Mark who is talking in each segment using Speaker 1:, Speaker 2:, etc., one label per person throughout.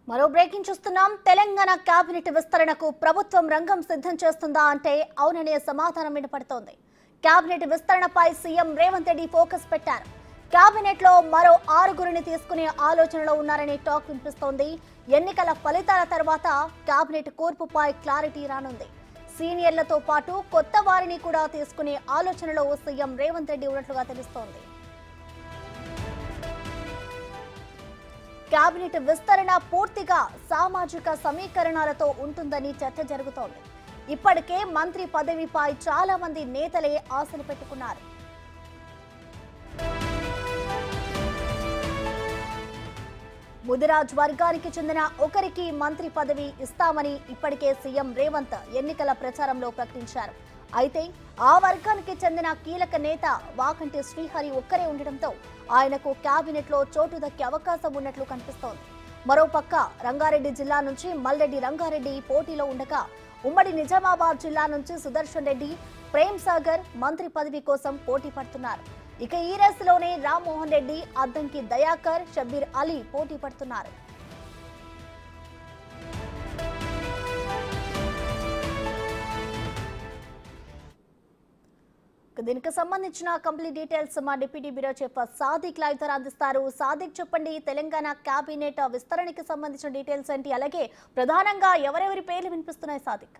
Speaker 1: మరో బ్రేకింగ్ చూస్తున్నాం తెలంగాణ కేబినెట్ విస్తరణకు ప్రభుత్వం రంగం సిద్ధం చేస్తుందా అంటే అవుననే సమాధానం వినపడుతోంది కేబినెట్ విస్తరణపై సీఎం రేవంత్ రెడ్డి ఫోకస్ పెట్టారు కేబినెట్ లో మరో ఆరుగురిని తీసుకునే ఆలోచనలో ఉన్నారనే టాక్ వినిపిస్తోంది ఎన్నికల ఫలితాల తర్వాత కేబినెట్ కూర్పుపై క్లారిటీ రానుంది సీనియర్లతో పాటు కొత్త వారిని కూడా తీసుకునే ఆలోచనలో సీఎం రేవంత్ రెడ్డి ఉన్నట్లుగా తెలుస్తోంది కేబినెట్ విస్తరణ పూర్తిగా సామాజిక సమీకరణాలతో ఉంటుందని చర్చ జరుగుతోంది ఇప్పటికే మంత్రి పదవిపై చాలా మంది నేతలే ఆశలు పెట్టుకున్నారు ముదిరాజ్ వర్గానికి చెందిన ఒకరికి మంత్రి పదవి ఇస్తామని ఇప్పటికే సీఎం రేవంత్ ఎన్నికల ప్రచారంలో ప్రకటించారు అయితే ఆ వర్గానికి చెందిన కీలక నేత వాకంటి శ్రీహరి ఒక్కరే ఉండడంతో ఆయనకు కేబినెట్ లో చోటు దక్కే అవకాశం ఉన్నట్లు కనిపిస్తోంది మరోపక్క రంగారెడ్డి జిల్లా నుంచి మల్రెడ్డి రంగారెడ్డి పోటీలో ఉండగా ఉమ్మడి నిజామాబాద్ జిల్లా నుంచి సుదర్శన్ రెడ్డి ప్రేమ్ సాగర్ మంత్రి పదవి కోసం పోటీ పడుతున్నారు ఇక ఈ రేసులోనే రామ్మోహన్ రెడ్డి అద్దంకి దయాకర్ షబ్బీర్ అలీ పోటీ పడుతున్నారు ఇక దీనికి సంబంధించిన కంప్లీట్ డీటెయిల్స్ మా deputy bureau chief Sadiq live ద్వారా అందిస్తారు సాదిక్ చెప్పండి తెలంగాణ కేబినెట్ విస్తరణకి సంబంధించిన డీటెయిల్స్ ఏంటి అలాగే ప్రధానంగా ఎవరెవరి పేర్లు వినిపిస్తున్నాయి సాదిక్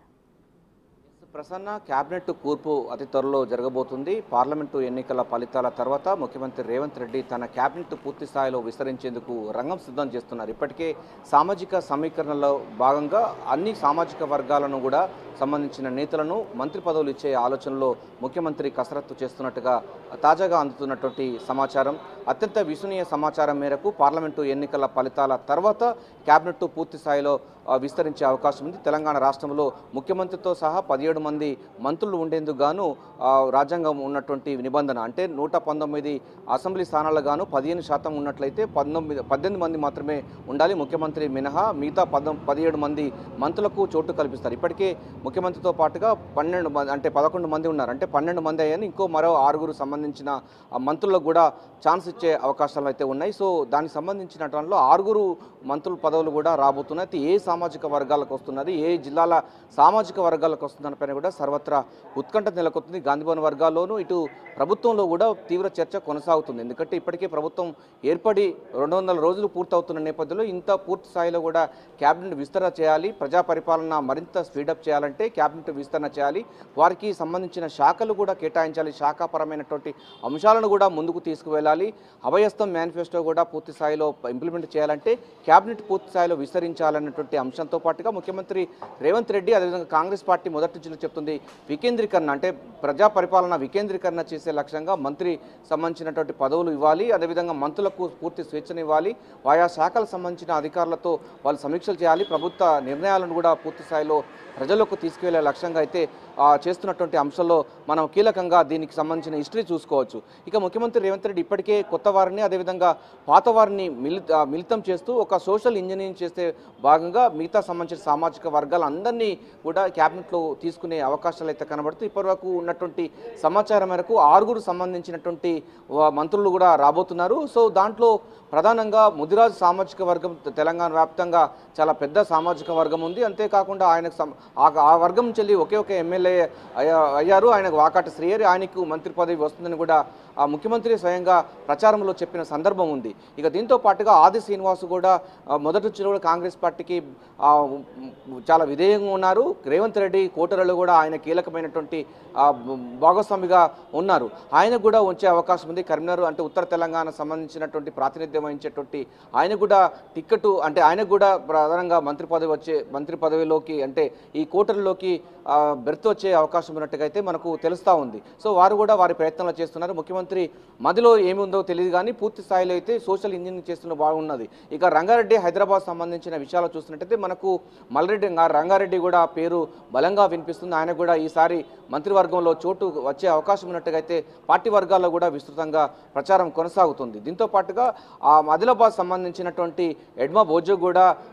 Speaker 2: ప్రసన్న క్యాబినెట్ కూర్పు అతి త్వరలో జరగబోతుంది పార్లమెంటు ఎన్నికల ఫలితాల తర్వాత ముఖ్యమంత్రి రేవంత్ రెడ్డి తన క్యాబినెట్ పూర్తి స్థాయిలో విస్తరించేందుకు రంగం సిద్ధం చేస్తున్నారు ఇప్పటికే సామాజిక సమీకరణలో భాగంగా అన్ని సామాజిక వర్గాలను కూడా సంబంధించిన నేతలను మంత్రి పదవులు ఇచ్చే ఆలోచనలో ముఖ్యమంత్రి కసరత్తు చేస్తున్నట్టుగా తాజాగా అందుతున్నటువంటి సమాచారం అత్యంత విశ్వనీయ సమాచారం మేరకు పార్లమెంటు ఎన్నికల ఫలితాల తర్వాత క్యాబినెట్ పూర్తి స్థాయిలో ఆ, విస్తరించే అవకాశం ఉంది తెలంగాణ రాష్ట్రంలో ముఖ్యమంత్రితో సహా పదిహేడు మంది మంత్రులు ఉండేందుకు గాను ఆ, రాజ్యాంగం ఉన్నటువంటి నిబంధన అంటే నూట పంతొమ్మిది అసెంబ్లీ స్థానాలకు గాను పదిహేను శాతం ఉన్నట్లయితే పంతొమ్మిది పద్దెనిమిది మంది మాత్రమే ఉండాలి ముఖ్యమంత్రి మినహా మిగతా పదం పదిహేడు మంది మంత్రులకు చోటు కల్పిస్తారు ఇప్పటికే ముఖ్యమంత్రితో పాటుగా పన్నెండు మంది అంటే పదకొండు మంది ఉన్నారు అంటే పన్నెండు మంది అయ్యారు ఇంకో మరో ఆరుగురు సంబంధించిన ఆ, మంత్రులకు కూడా ఛాన్స్ ఇచ్చే అవకాశాలు అయితే ఉన్నాయి సో దానికి సంబంధించిన దాంట్లో ఆరుగురు మంత్రుల పదవులు కూడా రాబోతున్నాయి అయితే ఏ సామాజిక వర్గాలకు వస్తున్నది ఏ జిల్లాల సామాజిక వర్గాలకు వస్తుందన్న పైన కూడా సర్వత్రా ఉత్కంఠ నెలకొస్తుంది గాంధీభవన్ వర్గాల్లోనూ ఇటు ప్రభుత్వంలో కూడా తీవ్ర చర్చ కొనసాగుతుంది ఎందుకంటే ఇప్పటికే ప్రభుత్వం ఏర్పడి రెండు వందల రోజులు పూర్తవుతున్న నేపథ్యంలో ఇంత పూర్తి స్థాయిలో కూడా క్యాబినెట్ విస్తరణ చేయాలి ప్రజా పరిపాలన మరింత స్పీడప్ చేయాలంటే క్యాబినెట్ విస్తరణ చేయాలి వారికి సంబంధించిన శాఖలు కూడా కేటాయించాలి శాఖాపరమైనటువంటి అంశాలను కూడా ముందుకు తీసుకువెళ్ళాలి అభయస్థం మేనిఫెస్టో కూడా పూర్తి స్థాయిలో ఇంప్లిమెంట్ చేయాలంటే క్యాబినెట్ పూర్తి స్థాయిలో విస్తరించాలన్నటువంటి అంశంతో పాటుగా ముఖ్యమంత్రి రేవంత్ రెడ్డి అదేవిధంగా కాంగ్రెస్ పార్టీ మొదటి నుంచి చెప్తుంది వికేంద్రీకరణ అంటే ప్రజా పరిపాలన వికేంద్రీకరణ చేసే లక్ష్యంగా మంత్రి సంబంధించినటువంటి పదవులు ఇవ్వాలి అదేవిధంగా మంత్రులకు పూర్తి స్వేచ్ఛను ఇవ్వాలి ఆయా శాఖలకు సంబంధించిన అధికారులతో వాళ్ళు సమీక్షలు చేయాలి ప్రభుత్వ నిర్ణయాలను కూడా పూర్తి స్థాయిలో ప్రజలకు తీసుకువెళ్లే లక్ష్యంగా అయితే ఆ, చేస్తున్నటువంటి అంశంలో మనం కీలకంగా దీనికి సంబంధించిన హిస్టరీ చూసుకోవచ్చు ఇక ముఖ్యమంత్రి రేవంత్ రెడ్డి ఇప్పటికే కొత్త వారిని అదేవిధంగా పాత వారిని మిలి ఆ, మిళితం చేస్తూ ఒక సోషల్ ఇంజనీరింగ్ చేసే భాగంగా మిగతా సంబంధించిన సామాజిక వర్గాలందరినీ కూడా క్యాబినెట్లో తీసుకునే అవకాశాలు అయితే కనబడుతూ ఇప్పటివరకు ఉన్నటువంటి సమాచారం మేరకు ఆరుగురు సంబంధించినటువంటి వా- మంత్రులు కూడా రాబోతున్నారు సో దాంట్లో ప్రధానంగా ముదిరాజు సామాజిక వర్గం తె- తెలంగాణ వ్యాప్తంగా చాలా పెద్ద సామాజిక వర్గం ఉంది అంతేకాకుండా ఆయనకు సం- ఆ ఆ వర్గం చెల్లి ఒకే ఒక ఎమ్మెల్యే అయ్యా- అయ్యారు ఆయనకు వాకాటి శ్రీహరి ఆయనకు మంత్రి పదవి వస్తుందని కూడా ఆ ముఖ్యమంత్రి స్వయంగా ప్రచారంలో చెప్పిన సందర్భం ఉంది ఇక దీంతో పాటుగా ఆది శ్రీనివాస్ కూడా ఆ, మొదటి నుంచి కూడా కాంగ్రెస్ పార్టీకి ఆ, ఉమ్, చాలా విధేయంగా ఉన్నారు రేవంత్ రెడ్డి కోటరలో కూడా ఆయన కీలకమైనటువంటి ఆ, బ- భాగస్వామిగా ఉన్నారు ఆయన కూడా ఉంచే అవకాశం ఉంది కరీంనగర్ అంటే ఉత్తర తెలంగాణ సంబంధించినటువంటి ప్రాతినిధ్యం వహించేటువంటి ఆయన కూడా టిక్కెట్ అంటే ఆయనకు కూడా ప్రధానంగా మంత్రి పదవి వచ్చే మంత్రి పదవిలోకి అంటే ఈ కోటర్లోకి బెర్త్ వచ్చే అవకాశం ఉన్నట్టుగా అయితే మనకు తెలుస్తూ ఉంది సో వారు కూడా వారి ప్రయత్నాలు చేస్తున్నారు ముఖ్యమంత్రి మదిలో ఏమి ఉందో తెలియదు కానీ పూర్తి స్థాయిలో అయితే సోషల్ ఇంజనీరింగ్ చేస్తున్న బాగున్నది ఇక రంగారెడ్డి హైదరాబాద్ సంబంధించిన విషయాలు చూస్తున్నట్టయితే మనకు మల్రెడ్డి గా- రంగారెడ్డి కూడా పేరు బలంగా వినిపిస్తుంది ఆయన కూడా ఈసారి మంత్రివర్గంలో చోటు వచ్చే అవకాశం ఉన్నట్టుగా అయితే పార్టీ వర్గాల్లో కూడా విస్తృతంగా ప్రచారం కొనసాగుతుంది దీంతో పాటుగా ఆ ఆదిలాబాద్ సంబంధించినటువంటి ఎడ్మా బోజో కూడా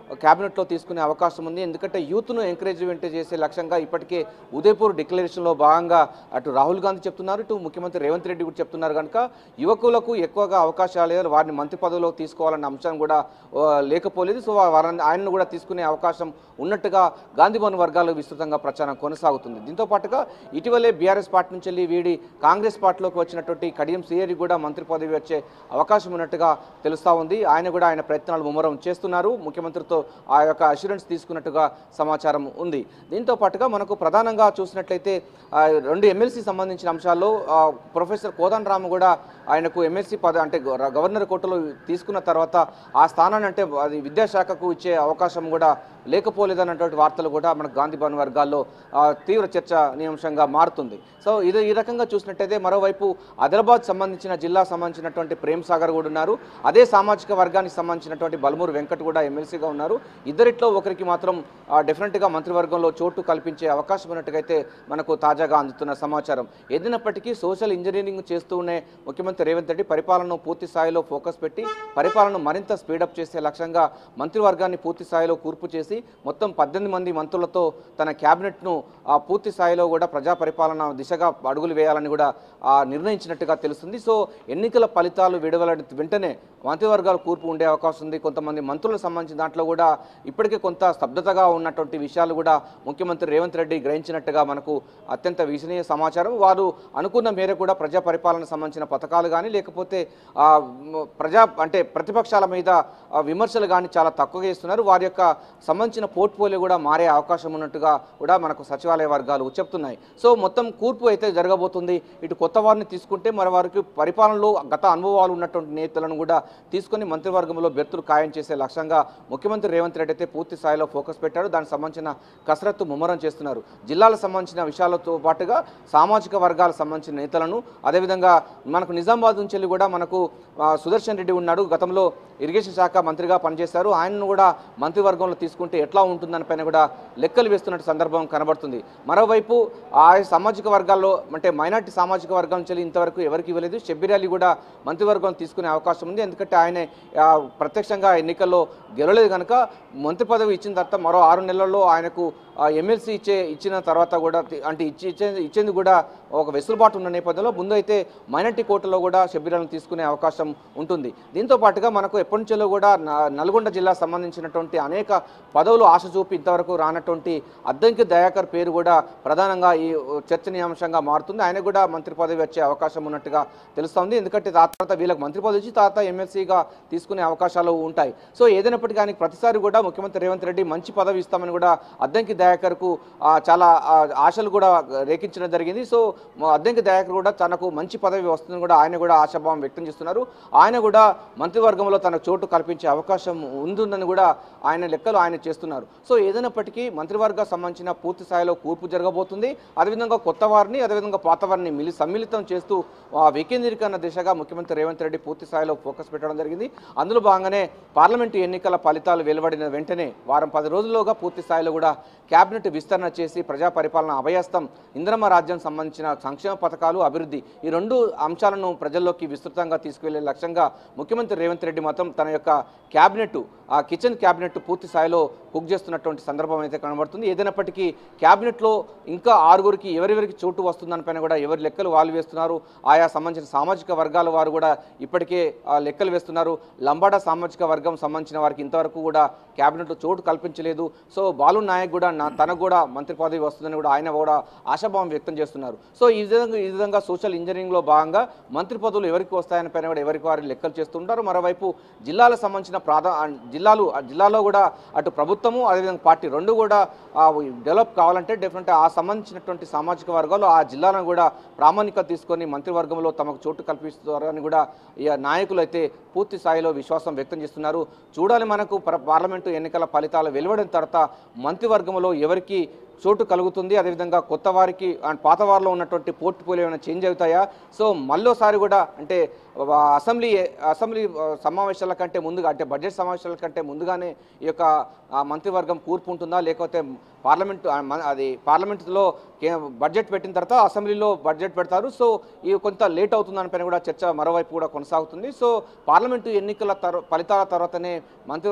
Speaker 2: క్యాబినెట్లో తీసుకునే అవకాశం ఉంది ఎందుకంటే యూత్ను ఎంకరేజ్మెంట్ చేసే లక్ష్యంగా ఇప్పటికే ఉదయపూర్ డిక్లరేషన్లో భాగంగా అటు రాహుల్ గాంధీ చెప్తున్నారు ఇటు ముఖ్యమంత్రి రేవంత్ రెడ్డి కూడా చెప్తున్నారు కనుక యువకులకు ఎక్కువగా అవకాశాలు లేదు వారిని మంత్రి పదవిలో తీసుకోవాలన్న అంశం కూడా ఆ, లేకపోలేదు సో వారిని ఆయనను కూడా తీసుకునే అవకాశం ఉన్నట్టుగా గాంధీ భవన్ వర్గాలు విస్తృతంగా ప్రచారం కొనసాగుతుంది దీంతో పాటుగా ఇటీవలే బీఆర్ఎస్ పార్టీ నుంచి వెళ్ళి వీడి కాంగ్రెస్ పార్టీలోకి వచ్చినటువంటి కడియం సియరి కూడా మంత్రి పదవి వచ్చే అవకాశం ఉన్నట్టుగా తెలుస్తా ఉంది ఆయన కూడా ఆయన ప్రయత్నాలు ముమ్మరం చేస్తున్నారు ముఖ్యమంత్రితో ఆ యొక్క అష్యూరెన్స్ తీసుకున్నట్టుగా సమాచారం ఉంది దీంతో పాటుగా మనకు ప్రధానంగా చూసినట్లయితే ఆ, రెండు ఎమ్మెల్సీ సంబంధించిన అంశాల్లో ఆ, ప్రొఫెసర్ కోదన్ రామ్ కూడా ఆయనకు ఎమ్మెల్సీ పద అంటే గవ- గవర్నర్ కోటలో తీసుకున్న తర్వాత ఆ స్థానాన్ని అంటే అది విద్యాశాఖకు ఇచ్చే అవకాశం కూడా లేకపోలేదన్నటువంటి వార్తలు కూడా మనకు గాంధీ భవన్ వర్గాల్లో ఆ, తీవ్ర చర్చనీయాంశంగా మారుతుంది సో ఇది ఈ రకంగా చూసినట్టయితే మరోవైపు ఆదిలాబాద్ సంబంధించిన జిల్లా సంబంధించినటువంటి ప్రేమ్ సాగర్ కూడా ఉన్నారు అదే సామాజిక వర్గానికి సంబంధించినటువంటి బలమూరు వెంకట్ కూడా ఎమ్మెల్సీగా ఉన్నారు ఇద్దరిట్లో ఒకరికి మాత్రం ఆ, డెఫినెట్గా మంత్రివర్గంలో చోటు కల్పించే అవకాశం ఉన్నట్టుగైతే మనకు తాజాగా అందుతున్న సమాచారం ఏదైనప్పటికీ సోషల్ ఇంజనీరింగ్ చేస్తూనే ముఖ్యమంత్రి రేవంత్ రెడ్డి పరిపాలనను పూర్తి స్థాయిలో ఫోకస్ పెట్టి పరిపాలనను మరింత స్పీడప్ చేసే లక్ష్యంగా మంత్రివర్గాన్ని పూర్తి స్థాయిలో కూర్పు చేసి మొత్తం పద్దెనిమిది మంది మంత్రులతో తన క్యాబినెట్ను ఆ, పూర్తి స్థాయిలో కూడా ప్రజా పరిపాలన దిశగా అడుగులు వేయాలని కూడా ఆ, నిర్ణయించినట్టుగా తెలుస్తుంది సో ఎన్నికల ఫలితాలు విడుదల వెంటనే మంత్రివర్గాల కూర్పు ఉండే అవకాశం ఉంది కొంతమంది మంత్రులకు సంబంధించిన దాంట్లో కూడా ఇప్పటికే కొంత స్తబ్దతగా ఉన్నటువంటి విషయాలు కూడా ముఖ్యమంత్రి రేవంత్ రెడ్డి గ్రహించినట్టుగా మనకు అత్యంత విశ్వనీయ సమాచారం వారు అనుకున్న మేరకు కూడా ప్రజా పరిపాలన సంబంధించిన పథకాలు కానీ లేకపోతే ఆ, మ- ప్రజా అంటే ప్రతిపక్షాల మీద ఆ, విమర్శలు కానీ చాలా తక్కువగా ఇస్తున్నారు వారి యొక్క సంబంధించిన పోర్ట్ఫోలియో కూడా మారే అవకాశం ఉన్నట్టుగా కూడా మనకు సచివాలయ వర్గాలు చెప్తున్నాయి సో మొత్తం కూర్పు అయితే జరగబోతుంది ఇటు కొత్త వారిని తీసుకుంటే మరి వారికి పరిపాలనలో గత అనుభవాలు ఉన్నటువంటి నేతలను కూడా తీసుకొని మంత్రివర్గంలో బెర్తులు ఖాయం చేసే లక్ష్యంగా ముఖ్యమంత్రి రేవంత్ రెడ్డి అయితే పూర్తి స్థాయిలో ఫోకస్ పెట్టారు దానికి సంబంధించిన కసరత్తు ముమ్మరం చేస్తున్నారు జిల్లాలకు సంబంధించిన విషయాలతో పాటుగా సామాజిక వర్గాలకు సంబంధించిన నేతలను అదేవిధంగా మనకు నిజామాబాద్ నుంచి వెళ్ళి కూడా మనకు ఆ, సుదర్శన్ రెడ్డి ఉన్నాడు గతంలో ఇరిగేషన్ శాఖ మంత్రిగా పనిచేశారు ఆయనను కూడా మంత్రివర్గంలో తీసుకుంటే ఎట్లా ఉంటుందని పైన కూడా లెక్కలు వేస్తున్నట్టు సందర్భం కనబడుతుంది మరోవైపు ఆ సామాజిక వర్గాల్లో అంటే మైనార్టీ సామాజిక వర్గం నుంచి వెళ్ళి ఇంతవరకు ఎవరికి ఇవ్వలేదు షబ్బీర్ అలీ కూడా మంత్రివర్గం తీసుకునే అవకాశం ఉంది ఎందుకంటే ఆయన ఆ, ప్రత్యక్షంగా ఎన్నికల్లో గెలవలేదు కనుక మంత్రి పదవి ఇచ్చిన తర్వాత మరో ఆరు నెలల్లో ఆయనకు ఎమ్మెల్సీ ఇచ్చే ఇచ్చిన తర్వాత కూడా తి- అంటే ఇచ్చి ఇచ్చే ఇచ్చేందుకు కూడా ఒక వెసులుబాటు ఉన్న నేపథ్యంలో ముందు అయితే మైనార్టీ కోటలో కూడా షబ్బీరాలను తీసుకునే అవకాశం ఉంటుంది దీంతో పాటుగా మనకు ఎప్పటి నుంచో కూడా న- నల్గొండ జిల్లా సంబంధించినటువంటి అనేక పదవులు ఆశ చూపి ఇంతవరకు రానటువంటి అద్దంకి దయాకర్ పేరు కూడా ప్రధానంగా ఈ చర్చనీయాంశంగా మారుతుంది ఆయన కూడా మంత్రి పదవి వచ్చే అవకాశం ఉన్నట్టుగా తెలుస్తోంది ఎందుకంటే ఆ తర్వాత వీళ్ళకి మంత్రి పదవి ఇచ్చి తర్వాత ఎమ్మెల్సీగా తీసుకునే అవకాశాలు ఉంటాయి సో ఏదైనప్పటికీ ఆయనకి ప్రతిసారి కూడా ముఖ్యమంత్రి రేవంత్ రెడ్డి మంచి పదవి ఇస్తామని కూడా అద్దంకి దయాకర్కు ఆ, చాలా ఆ, ఆశలు కూడా రేకించడం జరిగింది సో మ- అద్దంకి దయాకర్ కూడా తనకు మంచి పదవి వస్తుందని కూడా ఆయన కూడా ఆశాభావం వ్యక్తం చేస్తున్నారు ఆయన కూడా మంత్రివర్గంలో తనకు చోటు కల్పించే అవకాశం ఉంటుందని కూడా ఆయన లెక్కలు ఆయన చేస్తున్నారు సో ఏదైనప్పటికీ మంత్రివర్గ సంబంధించిన పూర్తి స్థాయిలో కూర్పు జరగబోతుంది అదేవిధంగా కొత్త వారిని అదేవిధంగా పాత వారిని మిలి సమ్మిళితం చేస్తూ ఆ, వికేంద్రీకరణ దిశగా ముఖ్యమంత్రి రేవంత్ రెడ్డి పూర్తి స్థాయిలో ఫోకస్ పెట్టడం జరిగింది అందులో భాగంగానే పార్లమెంటు ఎన్నికల ఫలితాలు వెలువడిన వెంటనే వారం పది రోజుల్లోగా పూర్తి స్థాయిలో కూడా కేబినెట్ విస్తరణ చేసి ప్రజా పరిపాలన అభయస్థం ఇంద్రమ రాజ్యం సంబంధించిన సంక్షేమ పథకాలు అభివృద్ధి ఈ రెండు అంశాలను ప్రజల్లోకి విస్తృతంగా తీసుకువెళ్లే లక్ష్యంగా ముఖ్యమంత్రి రేవంత్ రెడ్డి మాత్రం తన యొక్క క్యాబినెట్ ఆ కిచెన్ క్యాబినెట్ పూర్తి స్థాయిలో కుక్ చేస్తున్నటువంటి సందర్భం అయితే కనబడుతుంది ఏదైనప్పటికీ క్యాబినెట్లో ఇంకా ఆరుగురికి ఎవరెవరికి చోటు వస్తుందనిపైన కూడా ఎవరి లెక్కలు వాళ్ళు వేస్తున్నారు ఆయా సంబంధించిన సామాజిక వర్గాల వారు కూడా ఇప్పటికే ఆ, లెక్కలు వేస్తున్నారు లంబాడా సామాజిక వర్గం సంబంధించిన వారికి ఇంతవరకు కూడా క్యాబినెట్లో చోటు కల్పించలేదు సో బాలు నాయక్ కూడా నా తనకు కూడా మంత్రి పదవి వస్తుందని కూడా ఆయన కూడా ఆశాభావం వ్యక్తం చేస్తున్నారు సో ఈ విధంగా ఈ విధంగా సోషల్ ఇంజనీరింగ్లో భాగంగా మంత్రి పదవులు ఎవరికి వస్తాయని పైన కూడా ఎవరికి వారి లెక్కలు చేస్తుంటారు మరోవైపు జిల్లాలకు సంబంధించిన ప్రాధా ఆ జిల్లాలు ఆ జిల్లాలో కూడా అటు ప్రభుత్వము అదేవిధంగా పార్టీ రెండు కూడా డెవలప్ కావాలంటే డెఫినెట్ ఆ సంబంధించినటువంటి సామాజిక వర్గాలు ఆ జిల్లాలను కూడా ప్రామాణికత తీసుకొని మంత్రివర్గంలో తమకు చోటు కల్పిస్తారని కూడా ఈ నాయకులు అయితే పూర్తి స్థాయిలో విశ్వాసం వ్యక్తం చేస్తున్నారు చూడాలి మనకు ప్ర- పార్లమెంటు ఎన్నికల ఫలితాలు వెలువడిన తర్వాత మంత్రివర్గంలో ఎవరికి చోటు కలుగుతుంది అదేవిధంగా కొత్త వారికి అండ్ పాత వారిలో ఉన్నటువంటి పోర్ట్ఫోలియో ఏమైనా చేంజ్ అవుతాయా సో మళ్ళోసారి కూడా అంటే ఆ, అసెంబ్లీ అసెంబ్లీ ఆ, సమావేశాల కంటే ముందుగా అంటే బడ్జెట్ సమావేశాల కంటే ముందుగానే ఈ యొక్క ఆ, మంత్రివర్గం కూర్పు ఉంటుందా లేకపోతే పార్లమెంట్ ఆ, మన- అది పార్లమెంట్లో కే- బడ్జెట్ పెట్టిన తర్వాత అసెంబ్లీలో బడ్జెట్ పెడతారు సో ఇది కొంత లేట్ అవుతుందని పైన కూడా చర్చ మరోవైపు కూడా కొనసాగుతుంది సో పార్లమెంటు ఎన్నికల తర్వా ఫలితాల తర్వాతనే మంత్రివర్గ పూర్తి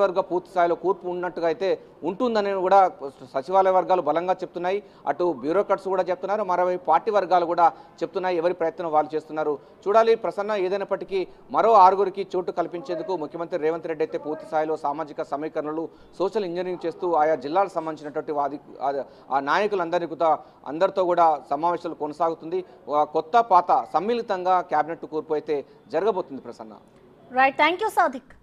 Speaker 2: పూర్తి స్థాయిలో కూర్పు ఉన్నట్టుగా అయితే ఉంటుందని కూడా సచివాలయ వర్గాలు బలంగా చెప్తున్నాయి అటు బ్యూరోక్రాట్స్ కూడా చెప్తున్నారు మరోవైపు పార్టీ వర్గాలు కూడా చెప్తున్నాయి ఎవరి ప్రయత్నం వాళ్ళు చేస్తున్నారు చూడాలి ప్రసన్న ఏదైనప్పటికీ మరో ఆరుగురికి చోటు కల్పించేందుకు ముఖ్యమంత్రి రేవంత్ రెడ్డి అయితే పూర్తి స్థాయిలో సామాజిక సమీకరణలు సోషల్ ఇంజనీరింగ్ చేస్తూ ఆయా జిల్లాలకు సంబంధించినటువంటి వాది ఆ- ఆ నాయకులందరినీ కూడా అందరితో కూడా సమావేశాలు కొనసాగుతుంది ఆ కొత్త పాత సమ్మిళితంగా కేబినెట్ కూర్పు అయితే జరగబోతుంది Prasanna
Speaker 1: right thank you Sadiq